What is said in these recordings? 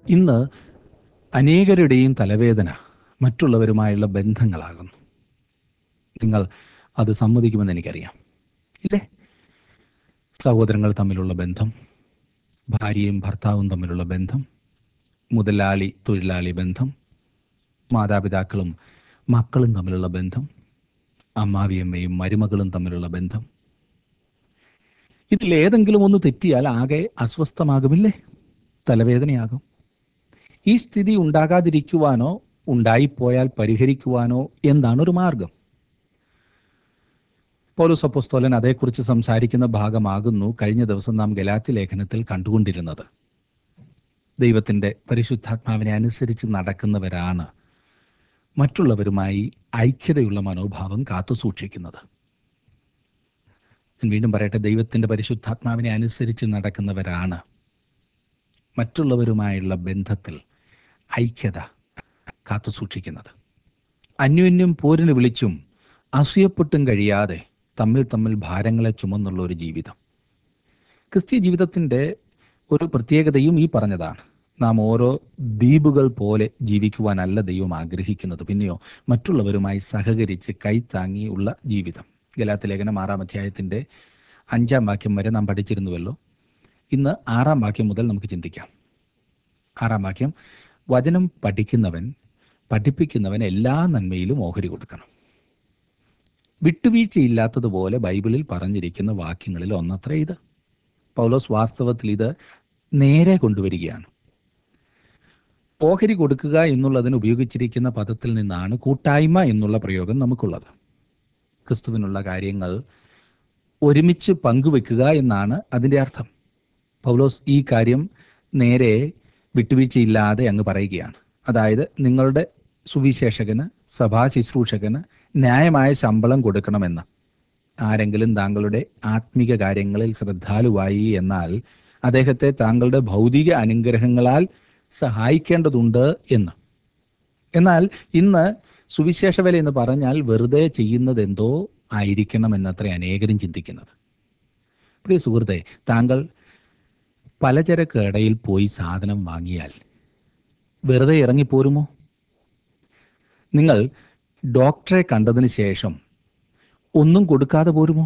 ഇന്ന് അനേകരുടെയും തലവേദന മറ്റുള്ളവരുമായുള്ള ബന്ധങ്ങളാകുന്നു നിങ്ങൾ അത് സമ്മതിക്കുമെന്ന് എനിക്കറിയാം ഇല്ലേ സഹോദരങ്ങൾ തമ്മിലുള്ള ബന്ധം ഭാര്യയും ഭർത്താവും തമ്മിലുള്ള ബന്ധം മുതലാളി തൊഴിലാളി ബന്ധം മാതാപിതാക്കളും മക്കളും തമ്മിലുള്ള ബന്ധം അമ്മാവിയമ്മയും മരുമകളും തമ്മിലുള്ള ബന്ധം ഇതിൽ ഏതെങ്കിലും ഒന്ന് തെറ്റിയാൽ ആകെ അസ്വസ്ഥമാകുമില്ലേ തലവേദനയാകും ഈ സ്ഥിതി ഉണ്ടാകാതിരിക്കുവാനോ ഉണ്ടായിപ്പോയാൽ പരിഹരിക്കുവാനോ എന്താണ് ഒരു മാർഗം പൗലോസ് അപ്പോസ്തോലൻ അതേക്കുറിച്ച് സംസാരിക്കുന്ന ഭാഗമാകുന്നു കഴിഞ്ഞ ദിവസം നാം ഗലാത്തി ലേഖനത്തിൽ കണ്ടുകൊണ്ടിരുന്നത് ദൈവത്തിൻ്റെ പരിശുദ്ധാത്മാവിനെ അനുസരിച്ച് നടക്കുന്നവരാണ് മറ്റുള്ളവരുമായി ഐക്യതയുള്ള മനോഭാവം കാത്തു സൂക്ഷിക്കുന്നത് ഞാൻ വീണ്ടും പറയട്ടെ ദൈവത്തിൻ്റെ പരിശുദ്ധാത്മാവിനെ അനുസരിച്ച് നടക്കുന്നവരാണ് മറ്റുള്ളവരുമായുള്ള ബന്ധത്തിൽ ഐക്യത കാത്തു സൂക്ഷിക്കുന്നത് അന്യോന്യം പോരിന് വിളിച്ചും അസൂയപ്പെട്ടും കഴിയാതെ തമ്മിൽ തമ്മിൽ ഭാരങ്ങളെ ചുമന്നുള്ള ഒരു ജീവിതം ക്രിസ്തീയ ജീവിതത്തിൻ്റെ ഒരു പ്രത്യേകതയും ഈ പറഞ്ഞതാണ് നാം ഓരോ ദ്വീപുകൾ പോലെ ജീവിക്കുവാനല്ല ദൈവം ആഗ്രഹിക്കുന്നത് പിന്നെയോ മറ്റുള്ളവരുമായി സഹകരിച്ച് കൈത്താങ്ങിയുള്ള ജീവിതം ഗലാത്തി ലേഖനം ആറാം അധ്യായത്തിൻ്റെ അഞ്ചാം വാക്യം വരെ നാം പഠിച്ചിരുന്നുവല്ലോ ഇന്ന് ആറാം വാക്യം മുതൽ നമുക്ക് ചിന്തിക്കാം ആറാം വാക്യം വചനം പഠിക്കുന്നവൻ പഠിപ്പിക്കുന്നവൻ എല്ലാ നന്മയിലും ഓഹരി കൊടുക്കണം വിട്ടുവീഴ്ചയില്ലാത്തതുപോലെ ബൈബിളിൽ പറഞ്ഞിരിക്കുന്ന വാക്യങ്ങളിൽ ഒന്നത്ര ഇത് പൗലോസ് വാസ്തവത്തിൽ ഇത് നേരെ കൊണ്ടുവരികയാണ് ഓഹരി കൊടുക്കുക എന്നുള്ളതിന് ഉപയോഗിച്ചിരിക്കുന്ന പദത്തിൽ നിന്നാണ് കൂട്ടായ്മ എന്നുള്ള പ്രയോഗം നമുക്കുള്ളത് ക്രിസ്തുവിനുള്ള കാര്യങ്ങൾ ഒരുമിച്ച് പങ്കുവെക്കുക എന്നാണ് അതിൻ്റെ അർത്ഥം പൗലോസ് ഈ കാര്യം നേരെ വിട്ടുവീഴ്ചയില്ലാതെ അങ്ങ് പറയുകയാണ് അതായത് നിങ്ങളുടെ സുവിശേഷകന് സഭാ ശുശ്രൂഷകന് ന്യായമായ ശമ്പളം കൊടുക്കണമെന്ന് ആരെങ്കിലും താങ്കളുടെ ആത്മീക കാര്യങ്ങളിൽ ശ്രദ്ധാലുവായി എന്നാൽ അദ്ദേഹത്തെ താങ്കളുടെ ഭൗതിക അനുഗ്രഹങ്ങളാൽ സഹായിക്കേണ്ടതുണ്ട് എന്ന് എന്നാൽ ഇന്ന് സുവിശേഷ വില എന്ന് പറഞ്ഞാൽ വെറുതെ ചെയ്യുന്നത് എന്തോ ആയിരിക്കണം എന്നത്ര അനേകരും ചിന്തിക്കുന്നത് പ്രിയ സുഹൃത്തെ താങ്കൾ പലചരക്ക് കടയിൽ പോയി സാധനം വാങ്ങിയാൽ വെറുതെ ഇറങ്ങിപ്പോരുമോ നിങ്ങൾ ഡോക്ടറെ കണ്ടതിന് ശേഷം ഒന്നും കൊടുക്കാതെ പോരുമോ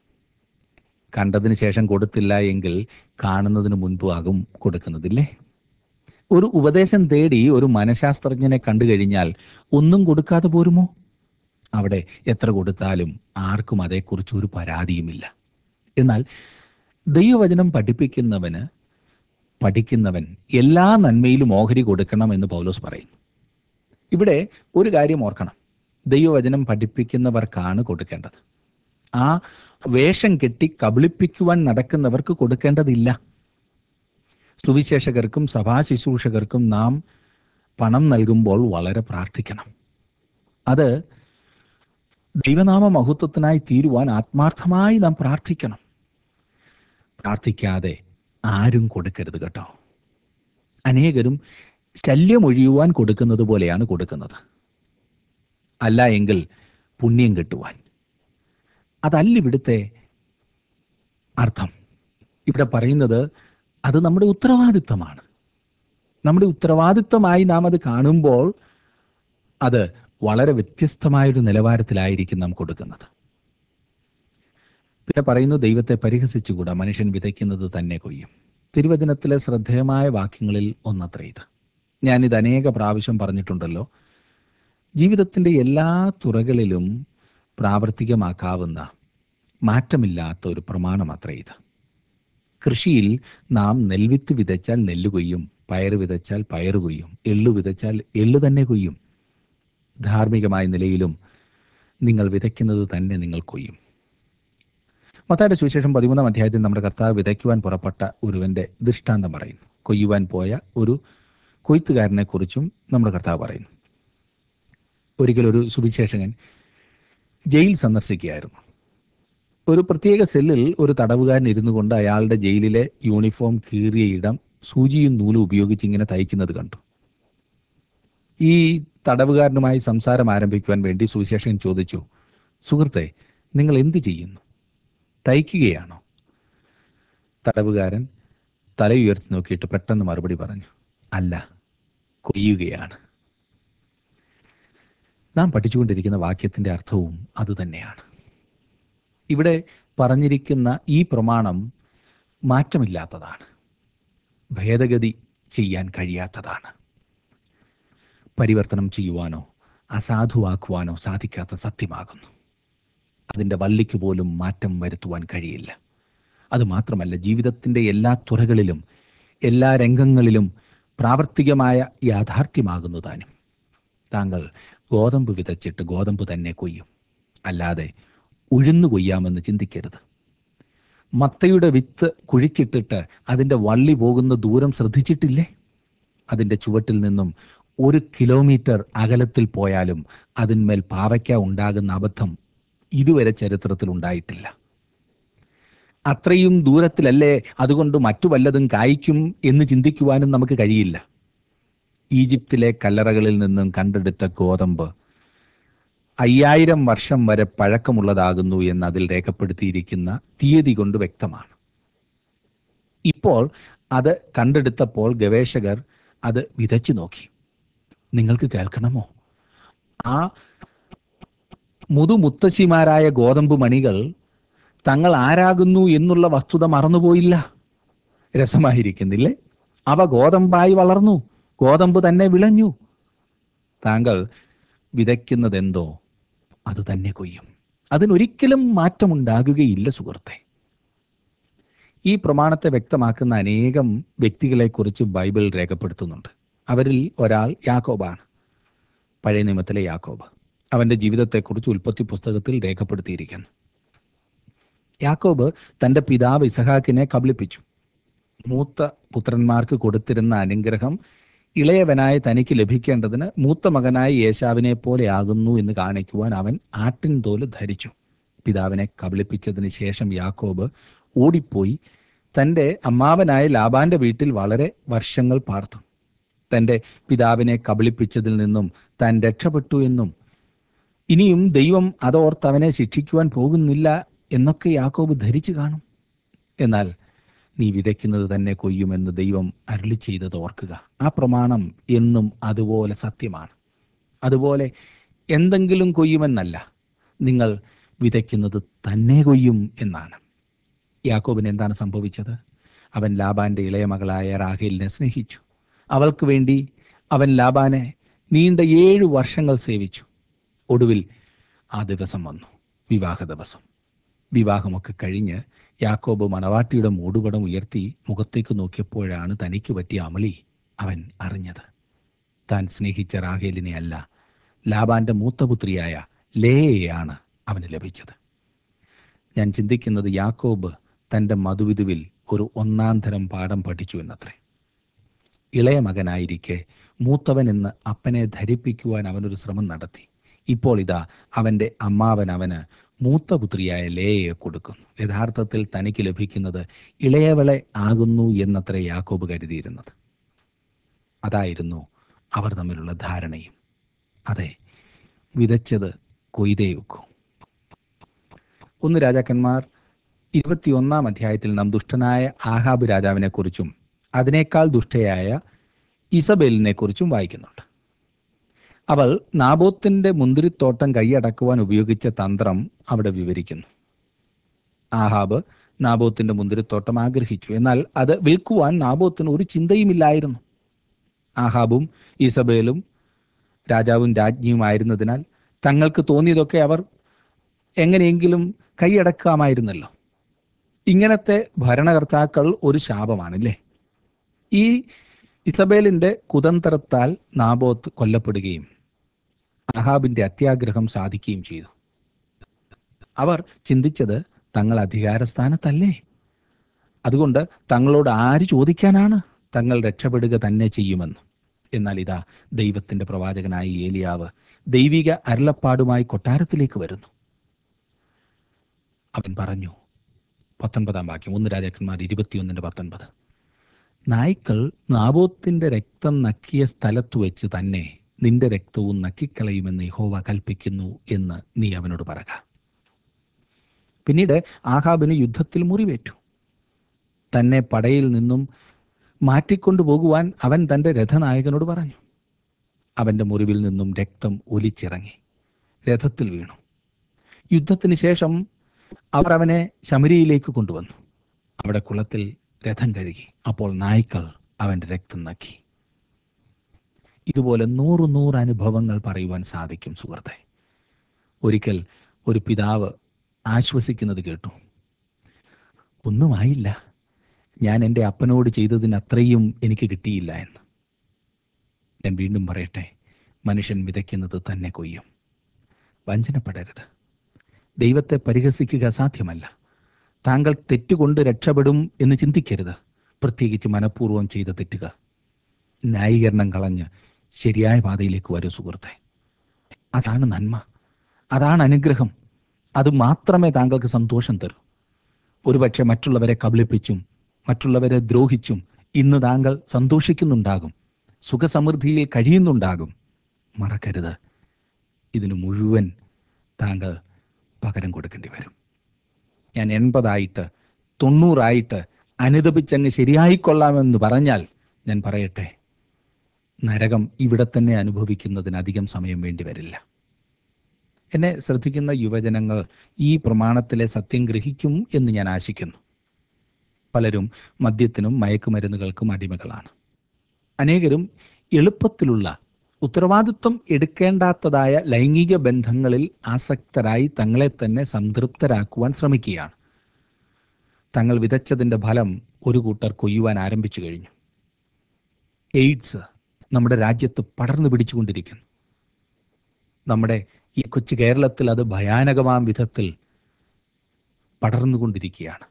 കണ്ടതിന് ശേഷം കൊടുത്തില്ല എങ്കിൽ കാണുന്നതിന് മുൻപ് ആകും കൊടുക്കുന്നതില്ലേ ഒരു ഉപദേശം തേടി ഒരു മനഃശാസ്ത്രജ്ഞനെ കണ്ടു കഴിഞ്ഞാൽ ഒന്നും കൊടുക്കാതെ പോരുമോ അവിടെ എത്ര കൊടുത്താലും ആർക്കും അതേക്കുറിച്ച് ഒരു പരാതിയുമില്ല എന്നാൽ ദൈവവചനം പഠിപ്പിക്കുന്നവന് പഠിക്കുന്നവൻ എല്ലാ നന്മയിലും ഓഹരി കൊടുക്കണം എന്ന് പൗലോസ് പറയുന്നു ഇവിടെ ഒരു കാര്യം ഓർക്കണം ദൈവവചനം പഠിപ്പിക്കുന്നവർക്കാണ് കൊടുക്കേണ്ടത് ആ വേഷം കെട്ടി കബളിപ്പിക്കുവാൻ നടക്കുന്നവർക്ക് കൊടുക്കേണ്ടതില്ല സുവിശേഷകർക്കും സഭാ ശുശ്രൂഷകർക്കും നാം പണം നൽകുമ്പോൾ വളരെ പ്രാർത്ഥിക്കണം അത് ദൈവനാമ മഹത്വത്തിനായി തീരുവാൻ ആത്മാർത്ഥമായി നാം പ്രാർത്ഥിക്കണം പ്രാർത്ഥിക്കാതെ ആരും കൊടുക്കരുത് കേട്ടോ അനേകരും ശല്യമൊഴിയുവാൻ കൊടുക്കുന്നത് പോലെയാണ് കൊടുക്കുന്നത് അല്ല എങ്കിൽ പുണ്യം കിട്ടുവാൻ അതല്ല ഇവിടുത്തെ അർത്ഥം ഇവിടെ പറയുന്നത് അത് നമ്മുടെ ഉത്തരവാദിത്വമാണ് നമ്മുടെ ഉത്തരവാദിത്വമായി നാം അത് കാണുമ്പോൾ അത് വളരെ വ്യത്യസ്തമായൊരു നിലവാരത്തിലായിരിക്കും നാം കൊടുക്കുന്നത് പിന്നെ പറയുന്നു ദൈവത്തെ പരിഹസിച്ചുകൂടാ മനുഷ്യൻ വിതയ്ക്കുന്നത് തന്നെ കൊയ്യും തിരുവചനത്തിലെ ശ്രദ്ധേയമായ വാക്യങ്ങളിൽ ഒന്നത്ര ഇത് ഞാനിത് അനേക പ്രാവശ്യം പറഞ്ഞിട്ടുണ്ടല്ലോ ജീവിതത്തിൻ്റെ എല്ലാ തുറകളിലും പ്രാവർത്തികമാക്കാവുന്ന മാറ്റമില്ലാത്ത ഒരു പ്രമാണമത്ര ഇത് കൃഷിയിൽ നാം നെൽവിത്ത് വിതച്ചാൽ നെല്ല് കൊയ്യും പയറ് വിതച്ചാൽ പയറ് കൊയ്യും എള്ളു വിതച്ചാൽ എള്ളു തന്നെ കൊയ്യും ധാർമ്മികമായ നിലയിലും നിങ്ങൾ വിതയ്ക്കുന്നത് തന്നെ നിങ്ങൾ കൊയ്യും മത്തായുടെ സുവിശേഷം പതിമൂന്നാം അധ്യായത്തിൽ നമ്മുടെ കർത്താവ് വിതയ്ക്കുവാൻ പുറപ്പെട്ട ഒരുവന്റെ ദൃഷ്ടാന്തം പറയുന്നു കൊയ്യുവാൻ പോയ ഒരു കൊയ്ത്തുകാരനെ കുറിച്ചും നമ്മുടെ കർത്താവ് പറയുന്നു ഒരിക്കൽ ഒരു സുവിശേഷകൻ ജയിൽ സന്ദർശിക്കുകയായിരുന്നു ഒരു പ്രത്യേക സെല്ലിൽ ഒരു തടവുകാരൻ ഇരുന്നു കൊണ്ട് അയാളുടെ ജയിലിലെ യൂണിഫോം കീറിയ ഇടം സൂചിയും നൂലും ഉപയോഗിച്ച് ഇങ്ങനെ തയ്ക്കുന്നത് കണ്ടു ഈ തടവുകാരനുമായി സംസാരം ആരംഭിക്കുവാൻ വേണ്ടി സുവിശേഷകൻ ചോദിച്ചു സുഹൃത്തെ നിങ്ങൾ എന്ത് ചെയ്യുന്നു തയ്ക്കുകയാണോ തടവുകാരൻ തല ഉയർത്തി നോക്കിയിട്ട് പെട്ടെന്ന് മറുപടി പറഞ്ഞു അല്ല കൊയ്യുകയാണ് നാം പഠിച്ചുകൊണ്ടിരിക്കുന്ന വാക്യത്തിൻ്റെ അർത്ഥവും അതുതന്നെയാണ് ഇവിടെ പറഞ്ഞിരിക്കുന്ന ഈ പ്രമാണം മാറ്റമില്ലാത്തതാണ് ഭേദഗതി ചെയ്യാൻ കഴിയാത്തതാണ് പരിവർത്തനം ചെയ്യുവാനോ അസാധുവാക്കുവാനോ സാധിക്കാത്ത സത്യമാകുന്നു അതിൻ്റെ വള്ളിക്ക് പോലും മാറ്റം വരുത്തുവാൻ കഴിയില്ല അതുമാത്രമല്ല ജീവിതത്തിൻ്റെ എല്ലാ തുറകളിലും എല്ലാ രംഗങ്ങളിലും പ്രാവർത്തികമായ യാഥാർത്ഥ്യമാകുന്നു താനും താങ്കൾ ഗോതമ്പ് വിതച്ചിട്ട് ഗോതമ്പ് തന്നെ കൊയ്യും അല്ലാതെ ഉഴുന്നു കൊയ്യാമെന്ന് ചിന്തിക്കരുത് മത്തയുടെ വിത്ത് കുഴിച്ചിട്ടിട്ട് അതിൻ്റെ വള്ളി പോകുന്ന ദൂരം ശ്രദ്ധിച്ചിട്ടില്ലേ അതിൻ്റെ ചുവട്ടിൽ നിന്നും ഒരു കിലോമീറ്റർ അകലത്തിൽ പോയാലും അതിന്മേൽ പാവയ്ക്ക ഉണ്ടാകുന്ന അബദ്ധം ഇതുവരെ ചരിത്രത്തിൽ ഉണ്ടായിട്ടില്ല അത്രയും ദൂരത്തിലല്ലേ അതുകൊണ്ട് മറ്റു വല്ലതും കായ്ക്കും എന്ന് ചിന്തിക്കുവാനും നമുക്ക് കഴിയില്ല ഈജിപ്തിലെ കല്ലറകളിൽ നിന്നും കണ്ടെടുത്ത ഗോതമ്പ് അയ്യായിരം വർഷം വരെ പഴക്കമുള്ളതാകുന്നു എന്ന് അതിൽ രേഖപ്പെടുത്തിയിരിക്കുന്ന തീയതി കൊണ്ട് വ്യക്തമാണ് ഇപ്പോൾ അത് കണ്ടെടുത്തപ്പോൾ ഗവേഷകർ അത് വിതച്ചു നോക്കി നിങ്ങൾക്ക് കേൾക്കണമോ ആ മുതുമുത്തശ്ശിമാരായ ഗോതമ്പ് മണികൾ തങ്ങൾ ആരാകുന്നു എന്നുള്ള വസ്തുത മറന്നുപോയില്ല രസമായിരിക്കുന്നില്ലേ അവ ഗോതമ്പായി വളർന്നു ഗോതമ്പ് തന്നെ വിളഞ്ഞു താങ്കൾ വിതയ്ക്കുന്നതെന്തോ അത് തന്നെ കൊയ്യും അതിനൊരിക്കലും മാറ്റമുണ്ടാകുകയില്ല സുഹൃത്തെ ഈ പ്രമാണത്തെ വ്യക്തമാക്കുന്ന അനേകം വ്യക്തികളെക്കുറിച്ച് ബൈബിൾ രേഖപ്പെടുത്തുന്നുണ്ട് അവരിൽ ഒരാൾ യാക്കോബാണ് പഴയ നിയമത്തിലെ യാക്കോബ് അവന്റെ ജീവിതത്തെക്കുറിച്ച് ഉൽപ്പത്തി പുസ്തകത്തിൽ രേഖപ്പെടുത്തിയിരിക്കുന്നു യാക്കോബ് തന്റെ പിതാവ് ഇസഹാക്കിനെ കബളിപ്പിച്ചു മൂത്ത പുത്രന്മാർക്ക് കൊടുത്തിരുന്ന അനുഗ്രഹം ഇളയവനായ തനിക്ക് ലഭിക്കേണ്ടതിന് മൂത്ത മകനായ യേശാവിനെ പോലെ ആകുന്നു എന്ന് കാണിക്കുവാൻ അവൻ ആട്ടിൻ തോല് ധരിച്ചു പിതാവിനെ കബളിപ്പിച്ചതിന് ശേഷം യാക്കോബ് ഓടിപ്പോയി തൻ്റെ അമ്മാവനായ ലാബാന്റെ വീട്ടിൽ വളരെ വർഷങ്ങൾ പാർത്തു തൻ്റെ പിതാവിനെ കബളിപ്പിച്ചതിൽ നിന്നും താൻ രക്ഷപ്പെട്ടു എന്നും ഇനിയും ദൈവം അതോർത്ത് അവനെ ശിക്ഷിക്കുവാൻ പോകുന്നില്ല എന്നൊക്കെ യാക്കോബ് ധരിച്ചു കാണും എന്നാൽ നീ വിതയ്ക്കുന്നത് തന്നെ കൊയ്യുമെന്ന് ദൈവം അരുളി ചെയ്തത് ഓർക്കുക ആ പ്രമാണം എന്നും അതുപോലെ സത്യമാണ് അതുപോലെ എന്തെങ്കിലും കൊയ്യുമെന്നല്ല നിങ്ങൾ വിതയ്ക്കുന്നത് തന്നെ കൊയ്യും എന്നാണ് യാക്കോബിന് എന്താണ് സംഭവിച്ചത് അവൻ ലാബാന്റെ ഇളയ മകളായ റാഹേലിനെ സ്നേഹിച്ചു അവൾക്ക് വേണ്ടി അവൻ ലാബാനെ നീണ്ട ഏഴു വർഷങ്ങൾ സേവിച്ചു ഒടുവിൽ ആ ദിവസം വന്നു വിവാഹ ദിവസം വിവാഹമൊക്കെ കഴിഞ്ഞ് യാക്കോബ് മണവാട്ടിയുടെ മൂടുപടം ഉയർത്തി മുഖത്തേക്ക് നോക്കിയപ്പോഴാണ് തനിക്ക് പറ്റിയ അമളി അവൻ അറിഞ്ഞത് താൻ സ്നേഹിച്ച റാഹേലിനെ അല്ല ലാബാന്റെ മൂത്തപുത്രിയായ ലേയെയാണ് അവന് ലഭിച്ചത് ഞാൻ ചിന്തിക്കുന്നത് യാക്കോബ് തൻ്റെ മധുവിധുവിൽ ഒരു ഒന്നാം തരം പാഠം പഠിച്ചു എന്നത്രേ ഇളയ മകനായിരിക്കെ മൂത്തവൻ എന്ന് അപ്പനെ ധരിപ്പിക്കുവാൻ അവനൊരു ശ്രമം നടത്തി ഇപ്പോൾ ഇതാ അവൻ്റെ അമ്മാവൻ അവന് മൂത്തപുത്രിയായ ലേയെ കൊടുക്കുന്നു യഥാർത്ഥത്തിൽ തനിക്ക് ലഭിക്കുന്നത് ഇളയവളെ ആകുന്നു എന്നത്രേ യാക്കോബ് കരുതിയിരുന്നത് അതായിരുന്നു അവർ തമ്മിലുള്ള ധാരണയും അതെ വിതച്ചത് കൊയ്തേ വെക്കൂ ഒന്ന് രാജാക്കന്മാർ ഇരുപത്തിയൊന്നാം അധ്യായത്തിൽ നാം ദുഷ്ടനായ ആഹാബ് രാജാവിനെ കുറിച്ചും അതിനേക്കാൾ ദുഷ്ടയായ ഇസബേലിനെ കുറിച്ചും വായിക്കുന്നുണ്ട് അവൾ നാബോത്തിന്റെ മുന്തിരിത്തോട്ടം കൈയടക്കുവാൻ ഉപയോഗിച്ച തന്ത്രം അവിടെ വിവരിക്കുന്നു ആഹാബ് നാബോത്തിന്റെ മുന്തിരിത്തോട്ടം ആഗ്രഹിച്ചു എന്നാൽ അത് വിൽക്കുവാൻ നാബോത്തിന് ഒരു ചിന്തയുമില്ലായിരുന്നു ആഹാബും ഇസബേലും രാജാവും രാജ്ഞിയുമായിരുന്നതിനാൽ തങ്ങൾക്ക് തോന്നിയതൊക്കെ അവർ എങ്ങനെയെങ്കിലും കൈയടക്കാമായിരുന്നല്ലോ ഇങ്ങനത്തെ ഭരണകർത്താക്കൾ ഒരു ശാപമാണല്ലേ ഈ ഇസബേലിന്റെ കുതന്ത്രത്താൽ നാബോത്ത് കൊല്ലപ്പെടുകയും അഹാബിന്റെ അത്യാഗ്രഹം സാധിക്കുകയും ചെയ്തു അവർ ചിന്തിച്ചത് തങ്ങൾ അധികാരസ്ഥാനത്തല്ലേ അതുകൊണ്ട് തങ്ങളോട് ആര് ചോദിക്കാനാണ് തങ്ങൾ രക്ഷപ്പെടുക തന്നെ ചെയ്യുമെന്ന് എന്നാൽ ഇതാ ദൈവത്തിന്റെ പ്രവാചകനായ ഏലിയാവ് ദൈവിക അരുളപ്പാടുമായി കൊട്ടാരത്തിലേക്ക് വരുന്നു അവൻ പറഞ്ഞു പത്തൊൻപതാം വാക്യം ഒന്ന് രാജാക്കന്മാർ ഇരുപത്തിയൊന്നിന്റെ പത്തൊൻപത് നായ്ക്കൾ നാബോത്തിന്റെ രക്തം നക്കിയ സ്ഥലത്തു വെച്ച് തന്നെ നിന്റെ രക്തവും നക്കിക്കളയുമെന്ന് യഹോവ കൽപ്പിക്കുന്നു എന്ന് നീ അവനോട് പറക പിന്നീട് ആഹാബിന് യുദ്ധത്തിൽ മുറിവേറ്റു തന്നെ പടയിൽ നിന്നും മാറ്റിക്കൊണ്ടുപോകുവാൻ അവൻ തൻ്റെ രഥനായകനോട് പറഞ്ഞു അവൻ്റെ മുറിവിൽ നിന്നും രക്തം ഒലിച്ചിറങ്ങി രഥത്തിൽ വീണു യുദ്ധത്തിന് ശേഷം അവർ അവനെ ശമരിയിലേക്ക് കൊണ്ടുവന്നു അവിടെ കുളത്തിൽ രഥം കഴുകി അപ്പോൾ നായ്ക്കൾ അവൻ്റെ രക്തം നക്കി ഇതുപോലെ നൂറ് നൂറ് അനുഭവങ്ങൾ പറയുവാൻ സാധിക്കും സുഹൃത്തെ ഒരിക്കൽ ഒരു പിതാവ് ആശ്വസിക്കുന്നത് കേട്ടു ഒന്നുമായില്ല ഞാൻ എൻ്റെ അപ്പനോട് ചെയ്തതിന് അത്രയും എനിക്ക് കിട്ടിയില്ല എന്ന് ഞാൻ വീണ്ടും പറയട്ടെ മനുഷ്യൻ വിതയ്ക്കുന്നത് തന്നെ കൊയ്യും വഞ്ചനപ്പെടരുത് ദൈവത്തെ പരിഹസിക്കുക സാധ്യമല്ല താങ്കൾ തെറ്റുകൊണ്ട് രക്ഷപ്പെടും എന്ന് ചിന്തിക്കരുത് പ്രത്യേകിച്ച് മനഃപൂർവ്വം ചെയ്ത തെറ്റുക ന്യായീകരണം കളഞ്ഞ് ശരിയായ പാതയിലേക്ക് വരൂ സുഹൃത്തെ അതാണ് നന്മ അതാണ് അനുഗ്രഹം അത് മാത്രമേ താങ്കൾക്ക് സന്തോഷം തരൂ ഒരുപക്ഷെ മറ്റുള്ളവരെ കബളിപ്പിച്ചും മറ്റുള്ളവരെ ദ്രോഹിച്ചും ഇന്ന് താങ്കൾ സന്തോഷിക്കുന്നുണ്ടാകും സുഖസമൃദ്ധിയിൽ കഴിയുന്നുണ്ടാകും മറക്കരുത് ഇതിന് മുഴുവൻ താങ്കൾ പകരം കൊടുക്കേണ്ടി വരും ഞാൻ എൺപതായിട്ട് തൊണ്ണൂറായിട്ട് അനുദപിച്ചങ്ങ് ശരിയായിക്കൊള്ളാമെന്ന് പറഞ്ഞാൽ ഞാൻ പറയട്ടെ നരകം ഇവിടെ തന്നെ അനുഭവിക്കുന്നതിന് അധികം സമയം വേണ്ടി വരില്ല എന്നെ ശ്രദ്ധിക്കുന്ന യുവജനങ്ങൾ ഈ പ്രമാണത്തിലെ സത്യം ഗ്രഹിക്കും എന്ന് ഞാൻ ആശിക്കുന്നു പലരും മദ്യത്തിനും മയക്കുമരുന്നുകൾക്കും അടിമകളാണ് അനേകരും എളുപ്പത്തിലുള്ള ഉത്തരവാദിത്വം എടുക്കേണ്ടാത്തതായ ലൈംഗിക ബന്ധങ്ങളിൽ ആസക്തരായി തങ്ങളെ തന്നെ സംതൃപ്തരാക്കുവാൻ ശ്രമിക്കുകയാണ് തങ്ങൾ വിതച്ചതിൻ്റെ ഫലം ഒരു കൂട്ടർ കൊയ്യുവാൻ ആരംഭിച്ചു കഴിഞ്ഞു എയ്ഡ്സ് നമ്മുടെ രാജ്യത്ത് പടർന്നു പിടിച്ചുകൊണ്ടിരിക്കുന്നു നമ്മുടെ ഈ കൊച്ചു കേരളത്തിൽ അത് ഭയാനകമാം വിധത്തിൽ പടർന്നുകൊണ്ടിരിക്കുകയാണ്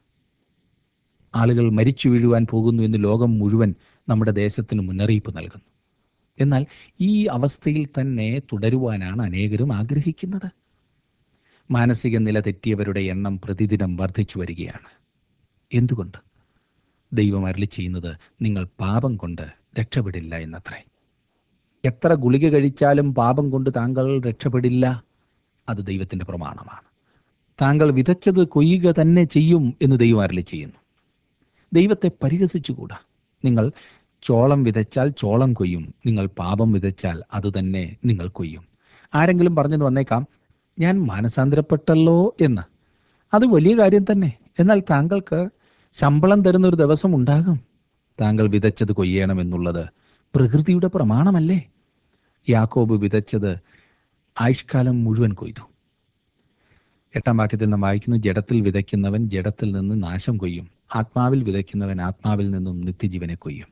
ആളുകൾ മരിച്ചു വീഴുവാൻ പോകുന്നു എന്ന് ലോകം മുഴുവൻ നമ്മുടെ ദേശത്തിന് മുന്നറിയിപ്പ് നൽകുന്നു എന്നാൽ ഈ അവസ്ഥയിൽ തന്നെ തുടരുവാനാണ് അനേകരും ആഗ്രഹിക്കുന്നത് മാനസിക നില തെറ്റിയവരുടെ എണ്ണം പ്രതിദിനം വർദ്ധിച്ചു വരികയാണ് എന്തുകൊണ്ട് ദൈവം അരളി ചെയ്യുന്നത് നിങ്ങൾ പാപം കൊണ്ട് രക്ഷപ്പെടില്ല എന്നത്രേ എത്ര ഗുളിക കഴിച്ചാലും പാപം കൊണ്ട് താങ്കൾ രക്ഷപ്പെടില്ല അത് ദൈവത്തിൻ്റെ പ്രമാണമാണ് താങ്കൾ വിതച്ചത് കൊയ്യുക തന്നെ ചെയ്യും എന്ന് ദൈവം അരളി ചെയ്യുന്നു ദൈവത്തെ പരിഹസിച്ചുകൂടാ നിങ്ങൾ ചോളം വിതച്ചാൽ ചോളം കൊയ്യും നിങ്ങൾ പാപം വിതച്ചാൽ അത് തന്നെ നിങ്ങൾ കൊയ്യും ആരെങ്കിലും പറഞ്ഞത് വന്നേക്കാം ഞാൻ മാനസാന്തരപ്പെട്ടല്ലോ എന്ന് അത് വലിയ കാര്യം തന്നെ എന്നാൽ താങ്കൾക്ക് ശമ്പളം തരുന്ന ഒരു ദിവസം ഉണ്ടാകും താങ്കൾ വിതച്ചത് കൊയ്യണമെന്നുള്ളത് പ്രകൃതിയുടെ പ്രമാണമല്ലേ യാക്കോബ് വിതച്ചത് ആയുഷ്കാലം മുഴുവൻ കൊയ്തു എട്ടാം വാക്യത്തിൽ നാം വായിക്കുന്നു ജഡത്തിൽ വിതയ്ക്കുന്നവൻ ജഡത്തിൽ നിന്ന് നാശം കൊയ്യും ആത്മാവിൽ വിതയ്ക്കുന്നവൻ ആത്മാവിൽ നിന്നും നിത്യജീവനെ കൊയ്യും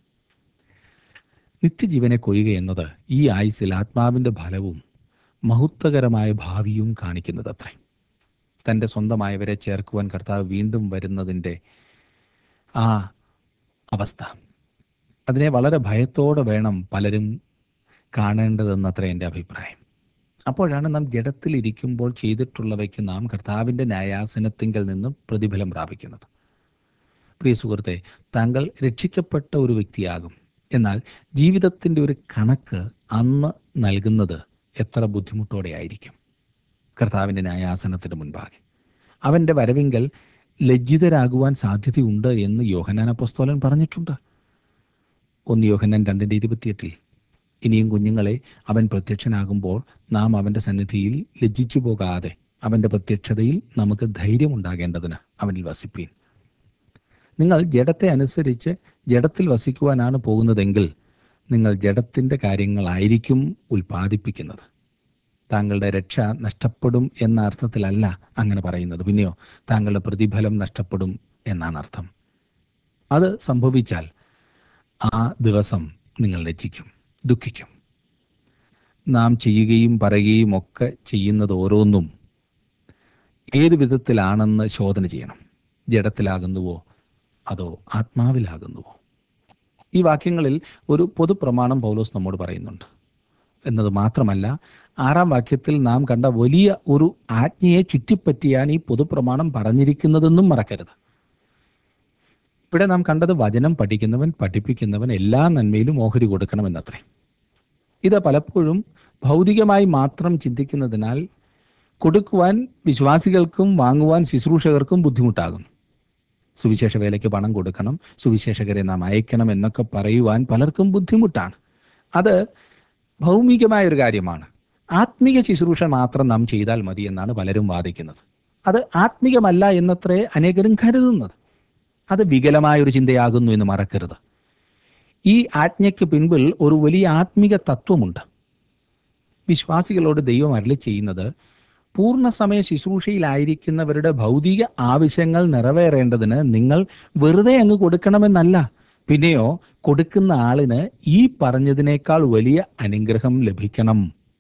നിത്യജീവനെ കൊയ്യുക എന്നത് ഈ ആയുസിൽ ആത്മാവിൻ്റെ ഫലവും മഹത്വകരമായ ഭാവിയും കാണിക്കുന്നത് അത്രേ തൻ്റെ സ്വന്തമായവരെ ചേർക്കുവാൻ കർത്താവ് വീണ്ടും വരുന്നതിൻ്റെ ആ അവസ്ഥ അതിനെ വളരെ ഭയത്തോടെ വേണം പലരും കാണേണ്ടതെന്നത്ര എൻ്റെ അഭിപ്രായം അപ്പോഴാണ് നാം ജഡത്തിലിരിക്കുമ്പോൾ ചെയ്തിട്ടുള്ളവയ്ക്ക് നാം കർത്താവിൻ്റെ ന്യായാസനത്തിങ്കൽ നിന്ന് പ്രതിഫലം പ്രാപിക്കുന്നത് പ്രിയ സുഹൃത്തെ താങ്കൾ രക്ഷിക്കപ്പെട്ട ഒരു വ്യക്തിയാകും എന്നാൽ ജീവിതത്തിൻ്റെ ഒരു കണക്ക് അന്ന് നൽകുന്നത് എത്ര ബുദ്ധിമുട്ടോടെ ആയിരിക്കും കർത്താവിൻ്റെ ന്യായാസനത്തിന് മുൻപാകെ അവൻ്റെ വരവിങ്കൽ ലജ്ജിതരാകുവാൻ സാധ്യതയുണ്ട് എന്ന് യോഹനാൻ അപ്പസ്തോലൻ പറഞ്ഞിട്ടുണ്ട് ഒന്ന് യോഹന്നാൻ രണ്ടിൻ്റെ ഇരുപത്തിയെട്ടിൽ ഇനിയും കുഞ്ഞുങ്ങളെ അവൻ പ്രത്യക്ഷനാകുമ്പോൾ നാം അവൻ്റെ സന്നിധിയിൽ ലജ്ജിച്ചു പോകാതെ അവൻ്റെ പ്രത്യക്ഷതയിൽ നമുക്ക് ധൈര്യമുണ്ടാകേണ്ടതിന് അവനിൽ വസിപ്പീൻ നിങ്ങൾ ജഡത്തെ അനുസരിച്ച് ജഡത്തിൽ വസിക്കുവാനാണ് പോകുന്നതെങ്കിൽ നിങ്ങൾ ജഡത്തിൻ്റെ കാര്യങ്ങളായിരിക്കും ഉൽപ്പാദിപ്പിക്കുന്നത് താങ്കളുടെ രക്ഷ നഷ്ടപ്പെടും എന്ന അർത്ഥത്തിലല്ല അങ്ങനെ പറയുന്നത് പിന്നെയോ താങ്കളുടെ പ്രതിഫലം നഷ്ടപ്പെടും എന്നാണ് അർത്ഥം അത് സംഭവിച്ചാൽ ആ ദിവസം നിങ്ങൾ ലജ്ജിക്കും ദുഃഖിക്കും നാം ചെയ്യുകയും പറയുകയും ഒക്കെ ചെയ്യുന്നത് ഓരോന്നും ഏത് വിധത്തിലാണെന്ന് ശോധന ചെയ്യണം ജഡത്തിലാകുന്നുവോ അതോ ആത്മാവിലാകുന്നുവോ ഈ വാക്യങ്ങളിൽ ഒരു പൊതുപ്രമാണം പൗലോസ് നമ്മോട് പറയുന്നുണ്ട് എന്നത് മാത്രമല്ല ആറാം വാക്യത്തിൽ നാം കണ്ട വലിയ ഒരു ആജ്ഞയെ ചുറ്റിപ്പറ്റിയാണ് ഈ പൊതുപ്രമാണം പറഞ്ഞിരിക്കുന്നതെന്നും മറക്കരുത് ഇവിടെ നാം കണ്ടത് വചനം പഠിക്കുന്നവൻ പഠിപ്പിക്കുന്നവൻ എല്ലാ നന്മയിലും ഓഹരി കൊടുക്കണമെന്നത്രേ ഇത് പലപ്പോഴും ഭൗതികമായി മാത്രം ചിന്തിക്കുന്നതിനാൽ കൊടുക്കുവാൻ വിശ്വാസികൾക്കും വാങ്ങുവാൻ ശുശ്രൂഷകർക്കും ബുദ്ധിമുട്ടാകും സുവിശേഷ വേലയ്ക്ക് പണം കൊടുക്കണം സുവിശേഷകരെ നാം അയക്കണം എന്നൊക്കെ പറയുവാൻ പലർക്കും ബുദ്ധിമുട്ടാണ് അത് ഭൗമികമായ ഒരു കാര്യമാണ് ആത്മീക ശുശ്രൂഷ മാത്രം നാം ചെയ്താൽ മതി എന്നാണ് പലരും വാദിക്കുന്നത് അത് ആത്മീകമല്ല എന്നത്രേ അനേകരും കരുതുന്നത് അത് വികലമായ ഒരു ചിന്തയാകുന്നു എന്ന് മറക്കരുത് ഈ ആജ്ഞയ്ക്ക് പിൻപിൽ ഒരു വലിയ ആത്മീക തത്വമുണ്ട് വിശ്വാസികളോട് ദൈവം അരളി ചെയ്യുന്നത് പൂർണ്ണസമയ ശുശ്രൂഷയിലായിരിക്കുന്നവരുടെ ഭൗതിക ആവശ്യങ്ങൾ നിറവേറേണ്ടതിന് നിങ്ങൾ വെറുതെ അങ്ങ് കൊടുക്കണമെന്നല്ല പിന്നെയോ കൊടുക്കുന്ന ആളിന് ഈ പറഞ്ഞതിനേക്കാൾ വലിയ അനുഗ്രഹം ലഭിക്കണം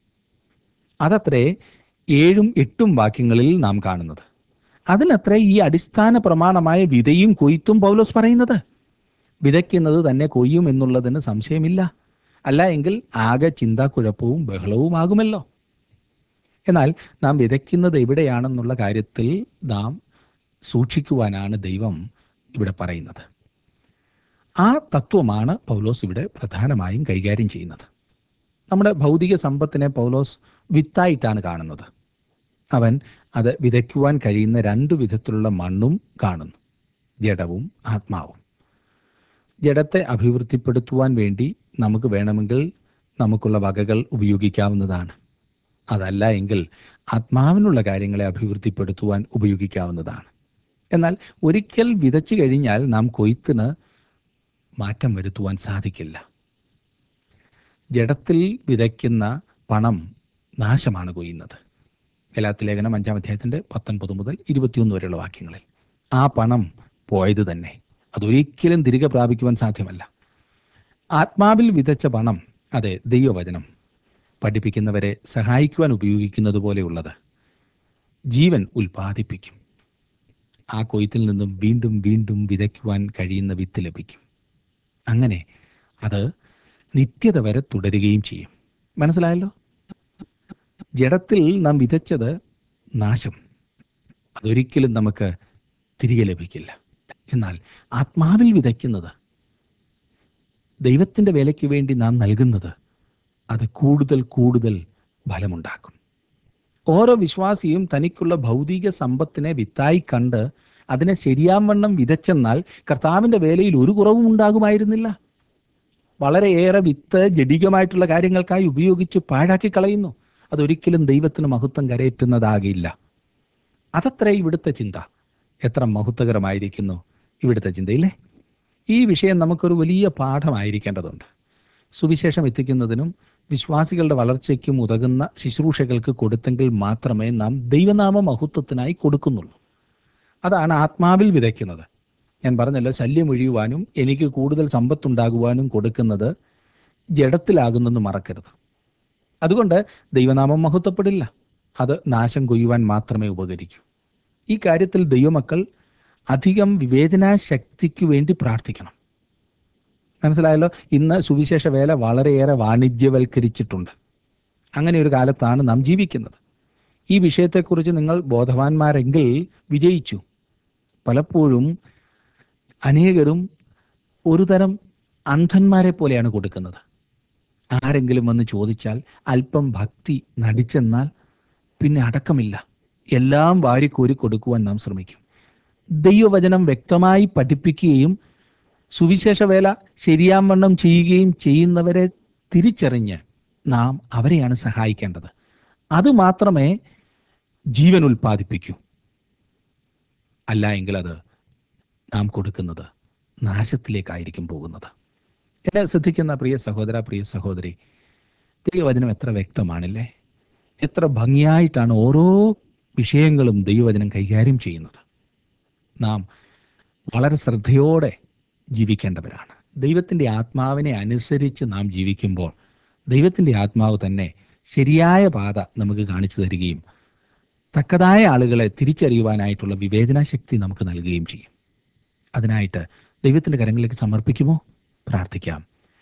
അതത്രേ ഏഴും എട്ടും വാക്യങ്ങളിൽ നാം കാണുന്നത് അതിനത്രേ ഈ അടിസ്ഥാന പ്രമാണമായ വിതയും കൊയ്ത്തും പൗലോസ് പറയുന്നത് വിതയ്ക്കുന്നത് തന്നെ കൊയ്യും എന്നുള്ളതിന് സംശയമില്ല അല്ല എങ്കിൽ ആകെ ചിന്താക്കുഴപ്പവും ബഹളവുമാകുമല്ലോ എന്നാൽ നാം വിതയ്ക്കുന്നത് എവിടെയാണെന്നുള്ള കാര്യത്തിൽ നാം സൂക്ഷിക്കുവാനാണ് ദൈവം ഇവിടെ പറയുന്നത് ആ തത്വമാണ് പൗലോസ് ഇവിടെ പ്രധാനമായും കൈകാര്യം ചെയ്യുന്നത് നമ്മുടെ ഭൗതിക സമ്പത്തിനെ പൗലോസ് വിത്തായിട്ടാണ് കാണുന്നത് അവൻ അത് വിതയ്ക്കുവാൻ കഴിയുന്ന രണ്ടു വിധത്തിലുള്ള മണ്ണും കാണുന്നു ജഡവും ആത്മാവും ജഡത്തെ അഭിവൃദ്ധിപ്പെടുത്തുവാൻ വേണ്ടി നമുക്ക് വേണമെങ്കിൽ നമുക്കുള്ള വകകൾ ഉപയോഗിക്കാവുന്നതാണ് അതല്ല എങ്കിൽ ആത്മാവിനുള്ള കാര്യങ്ങളെ അഭിവൃദ്ധിപ്പെടുത്തുവാൻ ഉപയോഗിക്കാവുന്നതാണ് എന്നാൽ ഒരിക്കൽ വിതച്ചു കഴിഞ്ഞാൽ നാം കൊയ്ത്തിന് മാറ്റം വരുത്തുവാൻ സാധിക്കില്ല ജഡത്തിൽ വിതയ്ക്കുന്ന പണം നാശമാണ് കൊയ്യുന്നത് ഗലാത്തി ലേഖനം അഞ്ചാം അധ്യായത്തിന്റെ പത്തൊൻപത് മുതൽ ഇരുപത്തിയൊന്ന് വരെയുള്ള വാക്യങ്ങളിൽ ആ പണം പോയത് തന്നെ അതൊരിക്കലും തിരികെ പ്രാപിക്കുവാൻ സാധ്യമല്ല ആത്മാവിൽ വിതച്ച പണം അതെ ദൈവവചനം പഠിപ്പിക്കുന്നവരെ സഹായിക്കുവാൻ ഉപയോഗിക്കുന്നത് പോലെയുള്ളത് ജീവൻ ഉൽപ്പാദിപ്പിക്കും ആ കൊയ്ത്തിൽ നിന്നും വീണ്ടും വീണ്ടും വിതയ്ക്കുവാൻ കഴിയുന്ന വിത്ത് ലഭിക്കും അങ്ങനെ അത് നിത്യത വരെ തുടരുകയും ചെയ്യും മനസ്സിലായല്ലോ ജഡത്തിൽ നാം വിതച്ചത് നാശം അതൊരിക്കലും നമുക്ക് തിരികെ ലഭിക്കില്ല എന്നാൽ ആത്മാവിൽ വിതയ്ക്കുന്നത് ദൈവത്തിൻ്റെ വിലയ്ക്ക് വേണ്ടി നാം നൽകുന്നത് അത് കൂടുതൽ കൂടുതൽ ഫലമുണ്ടാക്കും ഓരോ വിശ്വാസിയും തനിക്കുള്ള ഭൗതിക സമ്പത്തിനെ വിത്തായി കണ്ട് അതിനെ ശരിയാവണ്ണം വിതച്ചെന്നാൽ കർത്താവിൻ്റെ വേലയിൽ ഒരു കുറവും ഉണ്ടാകുമായിരുന്നില്ല വളരെയേറെ വിത്ത് ജഡികമായിട്ടുള്ള കാര്യങ്ങൾക്കായി ഉപയോഗിച്ച് പാഴാക്കി കളയുന്നു അതൊരിക്കലും ദൈവത്തിന് മഹത്വം കരയേറ്റുന്നതാകില്ല അതത്രേ ഇവിടുത്തെ ചിന്ത എത്ര മഹത്വകരമായിരിക്കുന്നു ഇവിടുത്തെ ചിന്തയില്ലേ ഈ വിഷയം നമുക്കൊരു വലിയ പാഠമായിരിക്കേണ്ടതുണ്ട് സുവിശേഷം എത്തിക്കുന്നതിനും വിശ്വാസികളുടെ വളർച്ചയ്ക്കും ഉതകുന്ന ശുശ്രൂഷകൾക്ക് കൊടുത്തെങ്കിൽ മാത്രമേ നാം ദൈവനാമ മഹത്വത്തിനായി കൊടുക്കുന്നുള്ളൂ അതാണ് ആത്മാവിൽ വിതയ്ക്കുന്നത് ഞാൻ പറഞ്ഞല്ലോ ശല്യം ഒഴിയുവാനും എനിക്ക് കൂടുതൽ സമ്പത്തുണ്ടാകുവാനും കൊടുക്കുന്നത് ജഡത്തിലാകുന്നെന്ന് മറക്കരുത് അതുകൊണ്ട് ദൈവനാമം മഹത്വപ്പെടില്ല അത് നാശം കൊയ്യുവാൻ മാത്രമേ ഉപകരിക്കൂ ഈ കാര്യത്തിൽ ദൈവമക്കൾ അധികം വിവേചന ശക്തിക്ക് വേണ്ടി പ്രാർത്ഥിക്കണം മനസ്സിലായല്ലോ ഇന്ന് സുവിശേഷ വേല വളരെയേറെ വാണിജ്യവൽക്കരിച്ചിട്ടുണ്ട് അങ്ങനെ ഒരു കാലത്താണ് നാം ജീവിക്കുന്നത് ഈ വിഷയത്തെക്കുറിച്ച് നിങ്ങൾ ബോധവാന്മാരെങ്കിൽ വിജയിച്ചു പലപ്പോഴും അനേകരും ഒരു തരം അന്ധന്മാരെ പോലെയാണ് കൊടുക്കുന്നത് ആരെങ്കിലും വന്ന് ചോദിച്ചാൽ അല്പം ഭക്തി നടിച്ചെന്നാൽ പിന്നെ അടക്കമില്ല എല്ലാം വാരിക്കോരി കൊടുക്കുവാൻ നാം ശ്രമിക്കും ദൈവവചനം വ്യക്തമായി പഠിപ്പിക്കുകയും സുവിശേഷ വേല ശരിയാവണ്ണം ചെയ്യുകയും ചെയ്യുന്നവരെ തിരിച്ചറിഞ്ഞ് നാം അവരെയാണ് സഹായിക്കേണ്ടത് അത് മാത്രമേ ജീവൻ ഉൽപ്പാദിപ്പിക്കൂ അല്ല എങ്കിൽ അത് നാം കൊടുക്കുന്നത് നാശത്തിലേക്കായിരിക്കും പോകുന്നത് എന്നെ ശ്രദ്ധിക്കുന്ന പ്രിയ സഹോദര പ്രിയ സഹോദരി ദൈവവചനം എത്ര വ്യക്തമാണല്ലേ എത്ര ഭംഗിയായിട്ടാണ് ഓരോ വിഷയങ്ങളും ദൈവവചനം കൈകാര്യം ചെയ്യുന്നത് നാം വളരെ ശ്രദ്ധയോടെ ജീവിക്കേണ്ടവരാണ് ദൈവത്തിൻ്റെ ആത്മാവിനെ അനുസരിച്ച് നാം ജീവിക്കുമ്പോൾ ദൈവത്തിൻ്റെ ആത്മാവ് തന്നെ ശരിയായ പാത നമുക്ക് കാണിച്ചു തരികയും തക്കതായ ആളുകളെ തിരിച്ചറിയുവാനായിട്ടുള്ള വിവേചനാശക്തി നമുക്ക് നൽകുകയും ചെയ്യും അതിനായിട്ട് ദൈവത്തിൻ്റെ കരങ്ങളിലേക്ക് സമർപ്പിക്കുമോ പ്രാർത്ഥിക്കാം